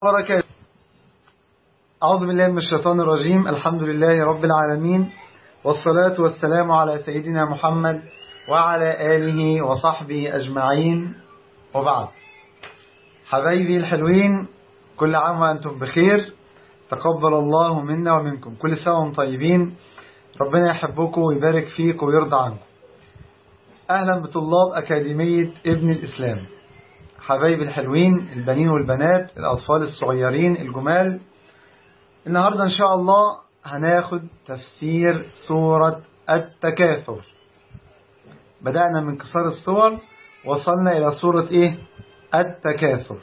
وبركاته أعوذ بالله من الشيطان الرجيم الحمد لله رب العالمين والصلاة والسلام على سيدنا محمد وعلى آله وصحبه أجمعين وبعد حبايبي الحلوين كل عام وأنتم بخير تقبل الله منا ومنكم كل سنة وانتم طيبين ربنا يحبكم ويبارك فيكم ويرضى عنكم أهلا بطلاب أكاديمية ابن الإسلام حبايبي الحلوين البنين والبنات الأطفال الصغيرين الجمال النهاردة إن شاء الله هناخد تفسير سورة التكاثر بدأنا من كسار الصور وصلنا إلى سورة إيه التكاثر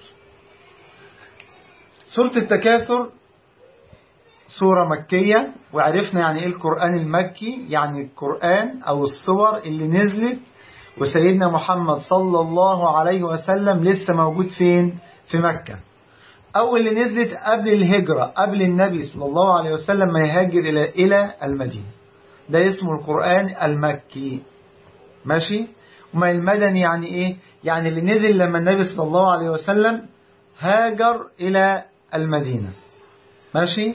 سورة التكاثر سورة مكية وعرفنا يعني إيه القرآن المكي يعني القرآن أو الصور اللي نزلت وسيدنا محمد صلى الله عليه وسلم لسه موجود فين في مكة أو اللي نزلت قبل الهجرة قبل النبي صلى الله عليه وسلم ما يهاجر إلى إلى المدينة ده اسمه القرآن المكي ماشي وما المدني يعني إيه يعني اللي نزل لما النبي صلى الله عليه وسلم هاجر إلى المدينة ماشي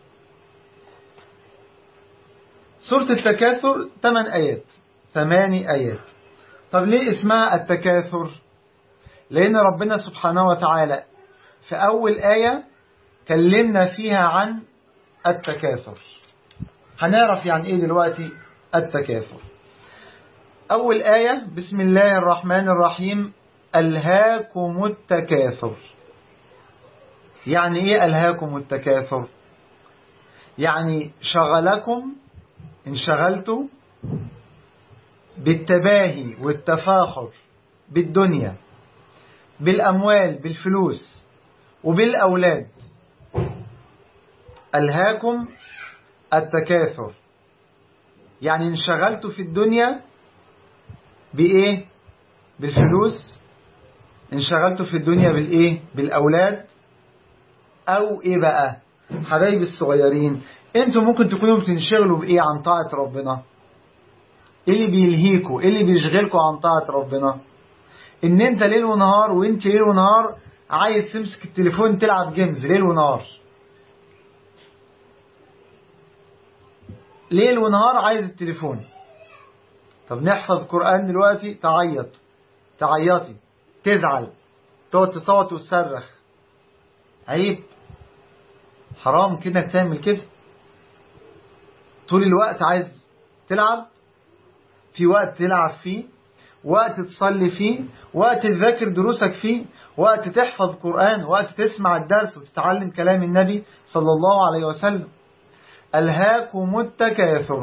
سورة التكاثر 8 آيات ثماني آيات طب ليه اسمها التكاثر لأن ربنا سبحانه وتعالى في أول آية كلمنا فيها عن التكاثر هنعرف يعني إيه دلوقتي التكاثر أول آية بسم الله الرحمن الرحيم ألهاكم التكاثر يعني إيه ألهاكم التكاثر يعني شغلكم انشغلتوا بالتباهي والتفاخر بالدنيا بالأموال بالفلوس وبالأولاد ألهاكم التكاثر يعني انشغلتوا في الدنيا بإيه بالفلوس انشغلتوا في الدنيا بالإيه بالأولاد أو إيه بقى حبايبي الصغيرين انتوا ممكن تكونوا بتنشغلوا بإيه عن طاعة ربنا ايه اللي بيلهيكوا ايه اللي بيشغلكوا عن طاعة ربنا ان انت ليل ونهار وانت ليل ونهار عايز تمسك التليفون تلعب جيمز ليل ونهار ليل ونهار عايز التليفون طب نحفظ قرآن دلوقتي تعيط تعيطي تزعل تقعد تصوت وتصرخ عيب حرام كده انك تعمل كده طول الوقت عايز تلعب في وقت تلعب فيه وقت تصلي فيه وقت تذاكر دروسك فيه وقت تحفظ قرآن وقت تسمع الدرس وتتعلم كلام النبي صلى الله عليه وسلم ألهاكم التكاثر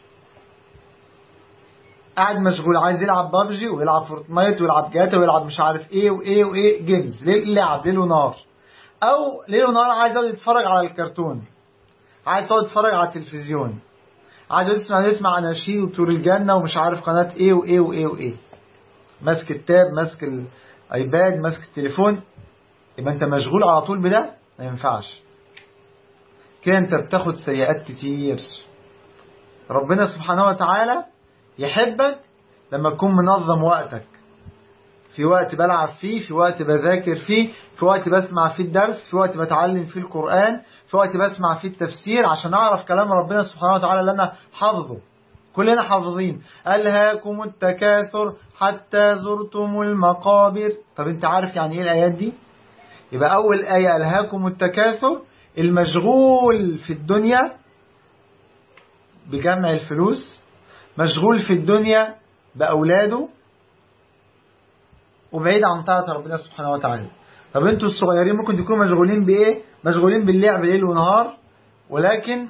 قاعد مشغول عايز يلعب بابجي ويلعب فورتنايت ويلعب جاتا ويلعب مش عارف ايه وايه وايه جيمز ليل لعب ليل ونهار او ليل ونهار عايز يقعد يتفرج على الكرتون عايز تقعد تتفرج على التلفزيون عايز يسمع يسمع اناشيد وطور الجنه ومش عارف قناه ايه وايه وايه وايه ماسك التاب ماسك الايباد ماسك التليفون يبقى انت مشغول على طول بده ما ينفعش كده انت بتاخد سيئات كتير ربنا سبحانه وتعالى يحبك لما تكون منظم وقتك في وقت بلعب فيه في وقت بذاكر فيه في وقت بسمع فيه الدرس في وقت بتعلم فيه القرآن في وقت بسمع فيه التفسير عشان أعرف كلام ربنا سبحانه وتعالى اللي أنا حافظه كلنا حافظين ألهاكم التكاثر حتى زرتم المقابر طب انت عارف يعني ايه الآيات دي يبقى أول آية ألهاكم التكاثر المشغول في الدنيا بجمع الفلوس مشغول في الدنيا بأولاده وبعيد عن طاعة ربنا سبحانه وتعالى طب انتوا الصغيرين ممكن تكونوا مشغولين بايه مشغولين باللعب ليل ونهار ولكن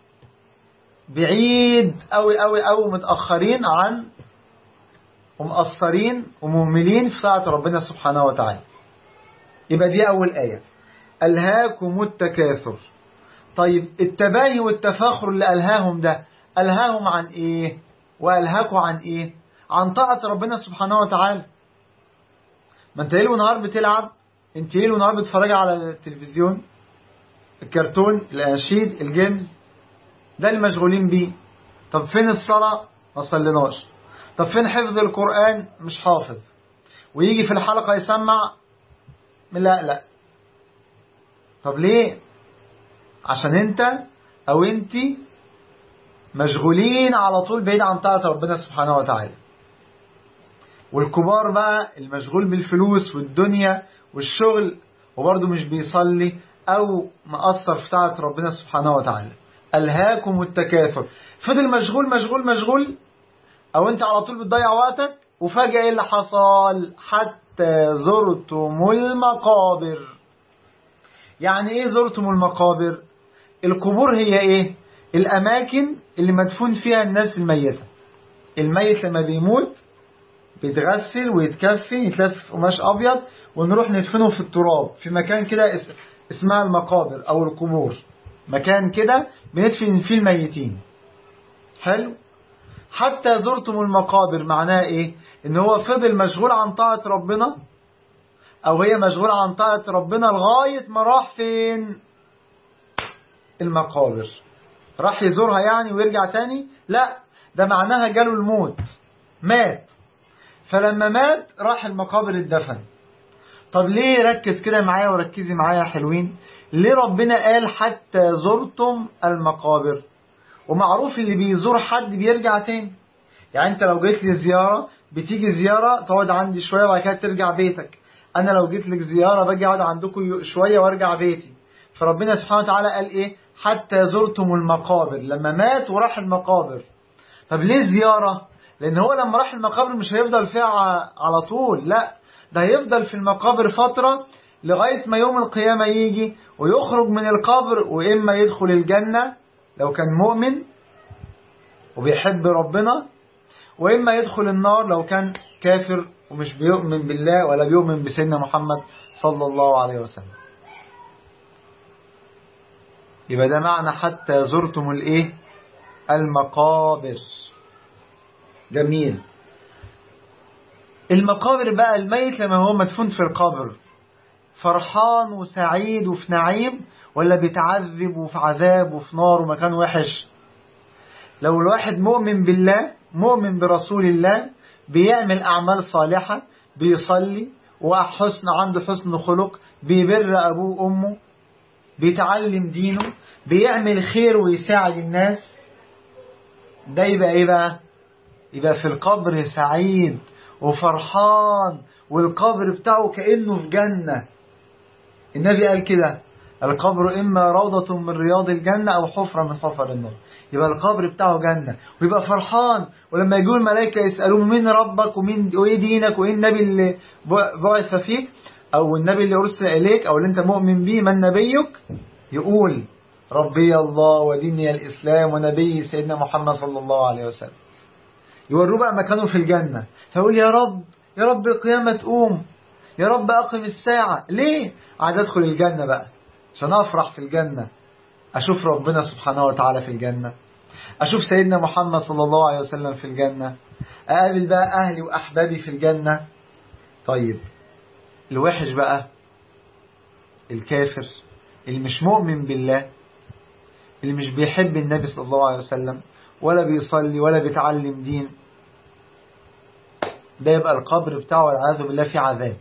بعيد قوي قوي قوي متأخرين عن ومقصرين ومهملين في طاعة ربنا سبحانه وتعالى يبقى دي أول آية ألهاكم التكاثر طيب التباهي والتفاخر اللي ألهاهم ده ألهاهم عن إيه وألهاكوا عن إيه عن طاعة ربنا سبحانه وتعالى ما انت ليل ونهار بتلعب انت ليل ونهار بتتفرج على التلفزيون الكرتون الاناشيد الجيمز ده اللي مشغولين بيه طب فين الصلاة ما صليناش طب فين حفظ القرآن مش حافظ ويجي في الحلقة يسمع لا لا طب ليه عشان انت او انت مشغولين على طول بعيد عن طاعة ربنا سبحانه وتعالى والكبار بقى المشغول بالفلوس والدنيا والشغل وبرضه مش بيصلي او مقصر في طاعة ربنا سبحانه وتعالى ألهاكم التكاثر فضل مشغول مشغول مشغول او انت على طول بتضيع وقتك وفجأة ايه اللي حصل حتى زرتم المقابر يعني ايه زرتم المقابر القبور هي ايه الاماكن اللي مدفون فيها الناس الميتة الميت لما بيموت بيتغسل ويتكفن يتلف قماش ابيض ونروح ندفنه في التراب في مكان كده اسمها المقابر او القبور مكان كده بندفن فيه الميتين حلو حتى زرتم المقابر معناها ايه ان هو فضل مشغول عن طاعة ربنا او هي مشغولة عن طاعة ربنا لغاية ما راح فين المقابر راح يزورها يعني ويرجع تاني لا ده معناها جاله الموت مات فلما مات راح المقابر الدفن طب ليه ركز كده معايا وركزي معايا حلوين ليه ربنا قال حتى زرتم المقابر ومعروف اللي بيزور حد بيرجع تاني يعني انت لو جيت لي زيارة بتيجي زيارة تقعد عندي شوية وبعد كده ترجع بيتك انا لو جيت لك زيارة باجي اقعد عندكم شوية وارجع بيتي فربنا سبحانه وتعالى قال ايه حتى زرتم المقابر لما مات وراح المقابر طب ليه زيارة لان هو لما راح المقابر مش هيفضل فيها على طول لا ده هيفضل في المقابر فترة لغاية ما يوم القيامة يجي ويخرج من القبر وإما يدخل الجنة لو كان مؤمن وبيحب ربنا وإما يدخل النار لو كان كافر ومش بيؤمن بالله ولا بيؤمن بسيدنا محمد صلى الله عليه وسلم يبقى ده معنى حتى زرتم الايه المقابر جميل المقابر بقى الميت لما هو مدفون في القبر فرحان وسعيد وفي نعيم ولا بيتعذب وفي عذاب وفي نار ومكان وحش لو الواحد مؤمن بالله مؤمن برسول الله بيعمل أعمال صالحة بيصلي وحسن عنده حسن خلق بيبر أبوه وأمه بيتعلم دينه بيعمل خير ويساعد الناس ده يبقى ايه بقى يبقى في القبر سعيد وفرحان والقبر بتاعه كأنه في جنة النبي قال كده القبر إما روضة من رياض الجنة أو حفرة من حفر النار يبقى القبر بتاعه جنة ويبقى فرحان ولما يجوا الملائكة يسألوه مين ربك ومين وإيه دينك وإيه النبي اللي بعث فيك أو النبي اللي أرسل إليك أو اللي أنت مؤمن به من نبيك يقول ربي الله وديني الإسلام ونبي سيدنا محمد صلى الله عليه وسلم يوروه بقى مكانه في الجنة فيقول يا رب يا رب القيامة تقوم يا رب أقم الساعة ليه؟ عايز أدخل الجنة بقى عشان أفرح في الجنة أشوف ربنا سبحانه وتعالى في الجنة أشوف سيدنا محمد صلى الله عليه وسلم في الجنة أقابل بقى أهلي وأحبابي في الجنة طيب الوحش بقى الكافر اللي مش مؤمن بالله اللي مش بيحب النبي صلى الله عليه وسلم ولا بيصلي ولا بيتعلم دين ده يبقى القبر بتاعه والعياذ بالله فيه عذاب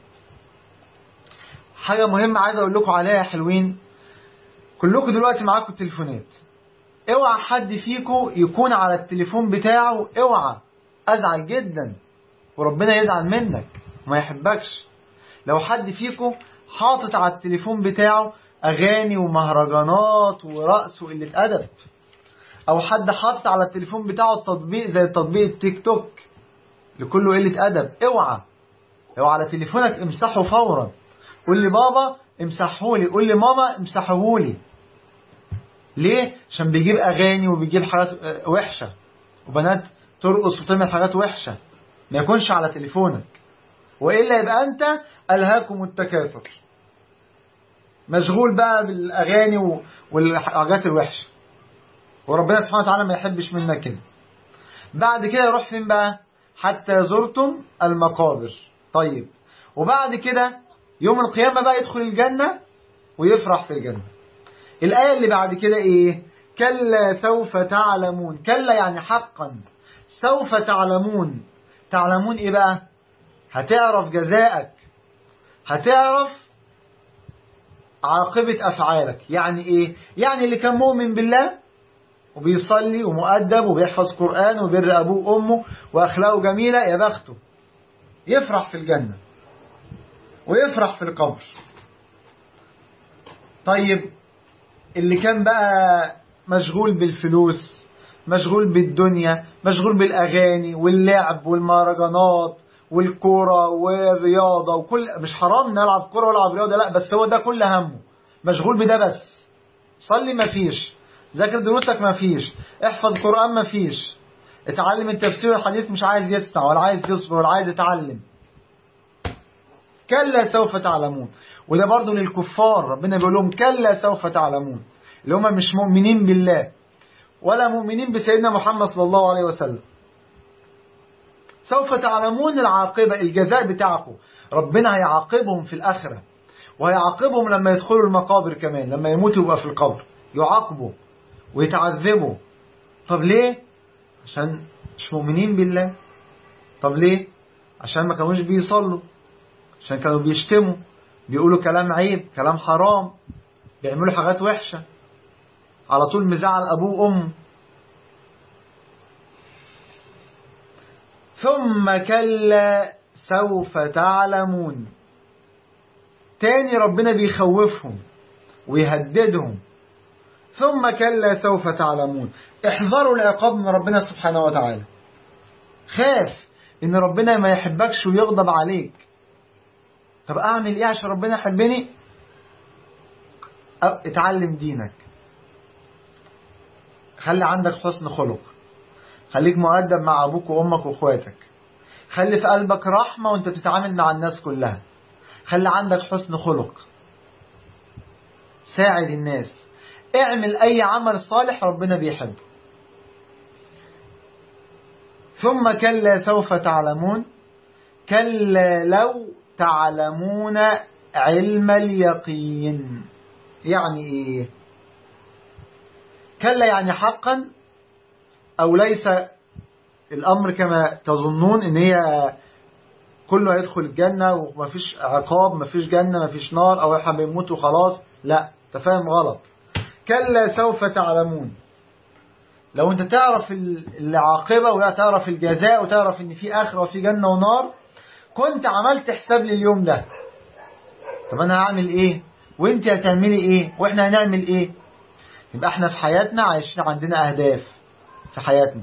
حاجة مهمة عايز أقول لكم عليها يا حلوين كلكم دلوقتي معاكم التليفونات اوعى حد فيكم يكون على التليفون بتاعه اوعى ازعل جدا وربنا يزعل منك وما يحبكش لو حد فيكم حاطط على التليفون بتاعه اغاني ومهرجانات ورقص وقلة ادب او حد حاطط على التليفون بتاعه التطبيق زي تطبيق التيك توك لكله قلة ادب اوعى لو على تليفونك امسحه فورا قول لي بابا امسحهولي قول لي ماما امسحهولي ليه عشان بيجيب اغاني وبيجيب حاجات وحشه وبنات ترقص وتعمل حاجات وحشه ما يكونش على تليفونك والا يبقى انت الهاكم التكاثر مشغول بقى بالاغاني والحاجات الوحشه وربنا سبحانه وتعالى ما يحبش منك كده بعد كده يروح فين بقى حتى زرتم المقابر طيب وبعد كده يوم القيامة بقى يدخل الجنة ويفرح في الجنة الآية اللي بعد كده إيه كلا سوف تعلمون كلا يعني حقا سوف تعلمون تعلمون إيه بقى هتعرف جزاءك هتعرف عاقبة أفعالك يعني إيه؟ يعني اللي كان مؤمن بالله وبيصلي ومؤدب وبيحفظ قرآن وبر أبوه وأمه وأخلاقه جميلة يا بخته يفرح في الجنة ويفرح في القبر طيب اللي كان بقى مشغول بالفلوس مشغول بالدنيا مشغول بالأغاني واللعب والمهرجانات والكورة والرياضة وكل مش حرام نلعب كورة والعب رياضة لا بس هو ده كل همه مشغول بده بس صلي مفيش ذاكر دروسك مفيش احفظ قرآن مفيش اتعلم التفسير الحديث مش عايز يسمع ولا عايز يصبر ولا عايز يتعلم كلا سوف تعلمون وده برضه للكفار ربنا بيقول لهم كلا سوف تعلمون اللي هم مش مؤمنين بالله ولا مؤمنين بسيدنا محمد صلى الله عليه وسلم سوف تعلمون العاقبة الجزاء بتاعكم ربنا هيعاقبهم في الآخرة وهيعاقبهم لما يدخلوا المقابر كمان لما يموتوا يبقى في القبر يعاقبوا ويتعذبوا طب ليه عشان مش مؤمنين بالله طب ليه عشان ما كانوش بيصلوا عشان كانوا بيشتموا بيقولوا كلام عيب كلام حرام بيعملوا حاجات وحشة على طول مزعل أبوه وأمه ثم كلا سوف تعلمون تاني ربنا بيخوفهم ويهددهم ثم كلا سوف تعلمون احذروا العقاب من ربنا سبحانه وتعالى خاف ان ربنا ما يحبكش ويغضب عليك طب اعمل ايه عشان ربنا يحبني اتعلم دينك خلي عندك حسن خلق خليك مؤدب مع ابوك وامك واخواتك خلي في قلبك رحمة وانت بتتعامل مع الناس كلها خلي عندك حسن خلق ساعد الناس اعمل اي عمل صالح ربنا بيحبه ثم كلا سوف تعلمون كلا لو تعلمون علم اليقين يعني ايه كلا يعني حقا او ليس الامر كما تظنون ان هي كله هيدخل الجنة ومفيش عقاب مفيش جنة مفيش نار او احنا بنموت وخلاص لا تفاهم غلط كلا سوف تعلمون لو انت تعرف العاقبة وتعرف الجزاء وتعرف ان في اخرة وفي جنة ونار كنت عملت حساب لليوم ده طب انا هعمل ايه وانت هتعملي ايه واحنا هنعمل ايه يبقى احنا في حياتنا عايشين عندنا اهداف في حياتنا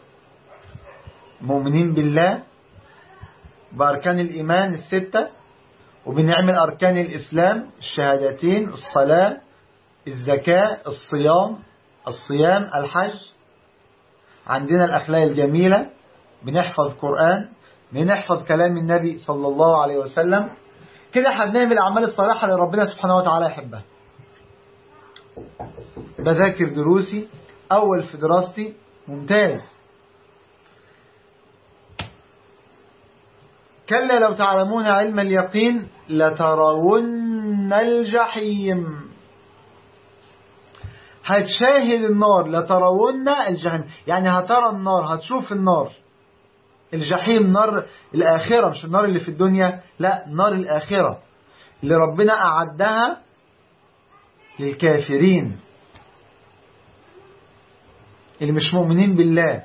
مؤمنين بالله بأركان الإيمان الستة وبنعمل أركان الإسلام الشهادتين الصلاة الزكاة الصيام الصيام الحج عندنا الأخلاق الجميلة بنحفظ قرآن بنحفظ كلام النبي صلى الله عليه وسلم كده احنا بنعمل الأعمال الصالحة اللي ربنا سبحانه وتعالى يحبها بذاكر دروسي أول في دراستي ممتاز كلا لو تعلمون علم اليقين لترون الجحيم هتشاهد النار لترون الجحيم يعني هترى النار هتشوف النار الجحيم نار الآخرة مش النار اللي في الدنيا لا نار الآخرة اللي ربنا أعدها للكافرين اللي مش مؤمنين بالله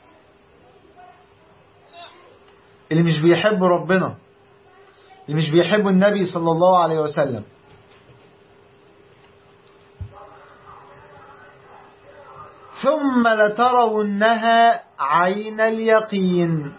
اللي مش بيحبوا ربنا اللي مش بيحبوا النبي صلى الله عليه وسلم ثم لترونها عين اليقين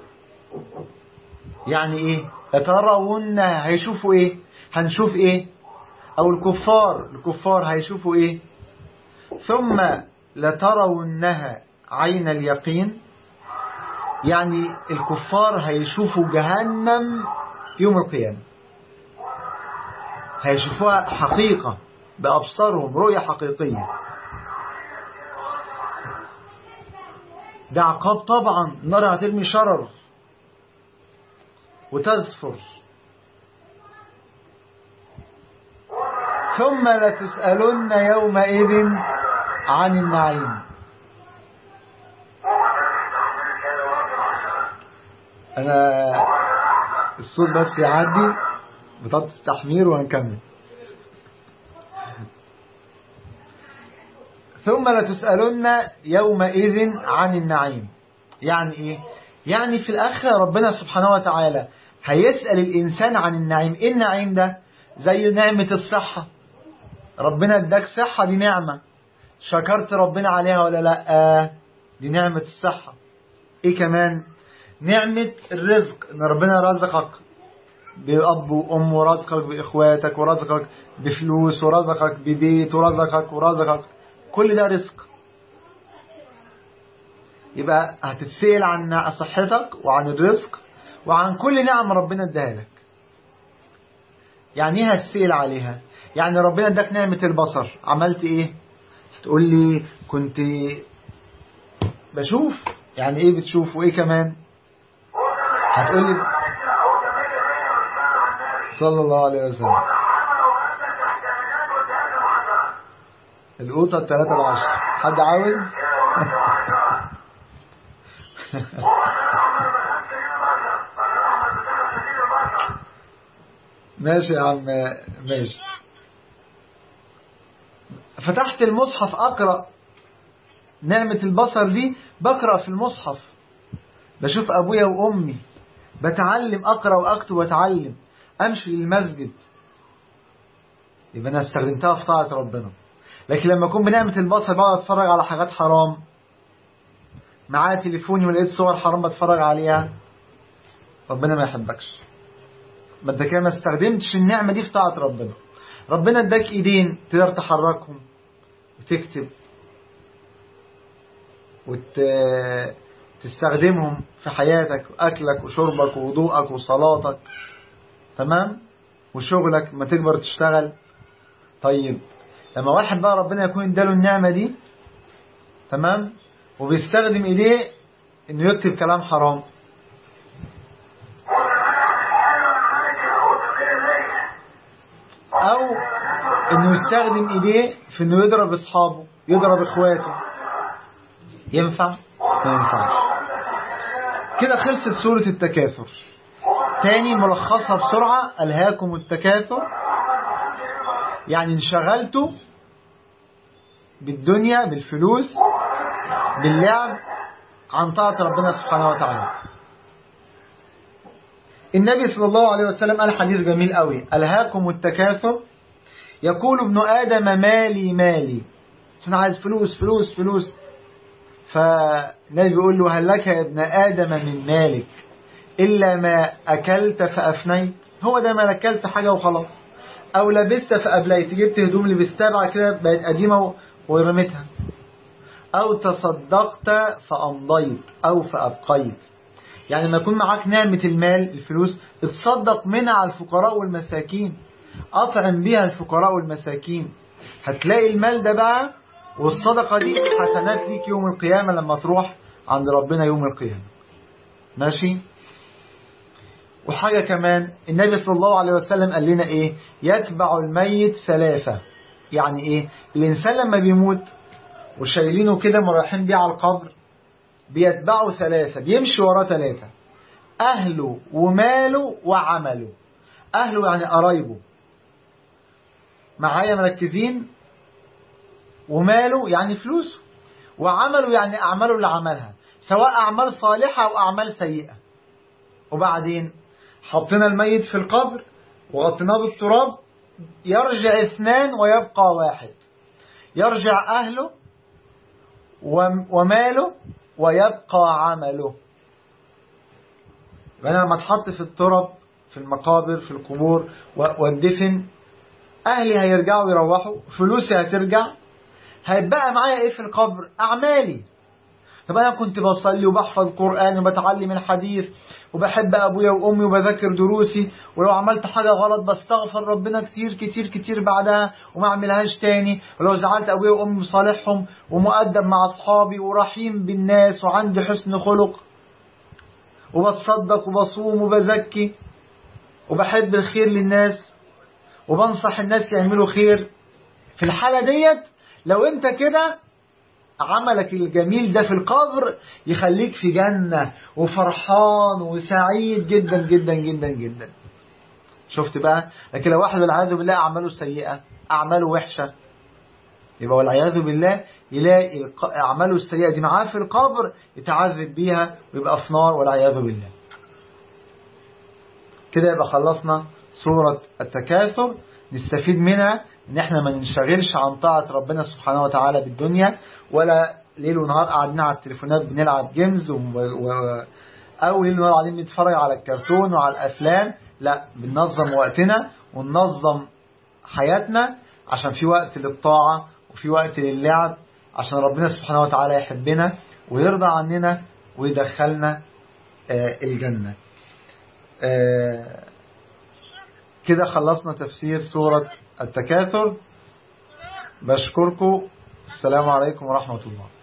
يعني ايه لترونها هيشوفوا ايه هنشوف ايه او الكفار الكفار هيشوفوا ايه ثم لترونها عين اليقين يعني الكفار هيشوفوا جهنم يوم القيامة هيشوفوها حقيقة بأبصارهم رؤية حقيقية ده عقاب طبعا النار هترمي شرر وتزفر ثم لتسألن يومئذ عن النعيم انا الصوت بس يعدي بطاقة التحمير وهنكمل ثم لتسألن يومئذ عن النعيم يعني ايه يعني في الآخرة ربنا سبحانه وتعالى هيسأل الإنسان عن النعيم إيه النعيم ده زي نعمة الصحة ربنا اداك صحة دي نعمة شكرت ربنا عليها ولا لا آه دي نعمة الصحة ايه كمان نعمة الرزق ان ربنا رزقك بأب وأم ورزقك بإخواتك ورزقك بفلوس ورزقك ببيت ورزقك ورزقك كل ده رزق يبقى هتتسأل عن صحتك وعن الرزق وعن كل نعم ربنا اداها لك يعني ايه هتسأل عليها يعني ربنا اداك نعمة البصر عملت ايه تقول لي كنت بشوف يعني ايه بتشوف وايه كمان هتقول لي صلى الله عليه وسلم القوطة الثلاثة العشر حد عاوز ماشي يا عم ماشي فتحت المصحف أقرأ نعمة البصر دي بقرأ في المصحف بشوف أبويا وأمي بتعلم أقرأ وأكتب وأتعلم أمشي للمسجد يبقى أنا استخدمتها في طاعة ربنا لكن لما أكون بنعمة البصر بقعد أتفرج على حاجات حرام معايا تليفوني ولقيت صور حرام بتفرج عليها ربنا ما يحبكش ما انت كده ما استخدمتش النعمة دي في طاعة ربنا ربنا اداك ايدين تقدر تحركهم وتكتب وتستخدمهم في حياتك أكلك وشربك ووضوءك وصلاتك تمام وشغلك ما تكبر تشتغل طيب لما واحد بقى ربنا يكون اداله النعمة دي تمام وبيستخدم ايديه انه يكتب كلام حرام او انه يستخدم ايديه في انه يضرب اصحابه يضرب اخواته ينفع ما ينفعش كده خلصت سورة التكاثر تاني ملخصها بسرعة ألهاكم التكاثر يعني انشغلتوا بالدنيا بالفلوس باللعب عن طاعة ربنا سبحانه وتعالى النبي صلى الله عليه وسلم قال حديث جميل قوي ألهاكم التكاثر يقول ابن آدم مالي مالي أنا عايز فلوس فلوس فلوس فالنبي بيقول له هل لك يا ابن آدم من مالك إلا ما أكلت فأفنيت هو ده ما أكلت حاجة وخلاص أو لبست فأبليت جبت هدوم لبستها بعد كده بقت قديمة ورميتها أو تصدقت فأمضيت أو فأبقيت يعني لما يكون معاك نعمة المال الفلوس اتصدق منها على الفقراء والمساكين أطعم بها الفقراء والمساكين هتلاقي المال ده بقى والصدقة دي حسنات ليك يوم القيامة لما تروح عند ربنا يوم القيامة ماشي وحاجة كمان النبي صلى الله عليه وسلم قال لنا ايه يتبع الميت ثلاثة يعني ايه الانسان لما بيموت وشايلينه كده رايحين بيه على القبر بيتبعه ثلاثة بيمشي وراه ثلاثة أهله وماله وعمله أهله يعني قرايبه معايا مركزين وماله يعني فلوسه وعمله يعني أعماله اللي عملها سواء أعمال صالحة أو أعمال سيئة وبعدين حطينا الميت في القبر وغطيناه بالتراب يرجع اثنان ويبقى واحد يرجع أهله وماله ويبقى عمله أنا لما اتحط في التراب في المقابر في القبور والدفن أهلي هيرجعوا يروحوا فلوسي هترجع هيبقى معايا ايه في القبر اعمالي طب انا كنت بصلي وبحفظ قرآن وبتعلم الحديث وبحب ابويا وامي وبذاكر دروسي ولو عملت حاجة غلط بستغفر ربنا كتير كتير كتير بعدها وما اعملهاش تاني ولو زعلت ابويا وامي بصالحهم ومؤدب مع اصحابي ورحيم بالناس وعندي حسن خلق وبتصدق وبصوم وبزكي وبحب الخير للناس وبنصح الناس يعملوا خير في الحالة ديت لو انت كده عملك الجميل ده في القبر يخليك في جنة وفرحان وسعيد جدا جدا جدا جدا شفت بقى لكن لو واحد والعياذ بالله أعماله سيئة أعماله وحشة يبقى والعياذ بالله يلاقي أعماله السيئة دي معاه في القبر يتعذب بيها ويبقى في نار والعياذ بالله كده يبقى خلصنا سورة التكاثر نستفيد منها ان احنا ما ننشغلش عن طاعة ربنا سبحانه وتعالى بالدنيا ولا ليل ونهار قاعدين على التليفونات بنلعب جيمز و... و... او ليل ونهار قاعدين بنتفرج على الكرتون وعلى الافلام لا بننظم وقتنا وننظم حياتنا عشان في وقت للطاعة وفي وقت للعب عشان ربنا سبحانه وتعالى يحبنا ويرضى عننا ويدخلنا الجنة كده خلصنا تفسير سورة التكاثر بشكركم السلام عليكم ورحمة الله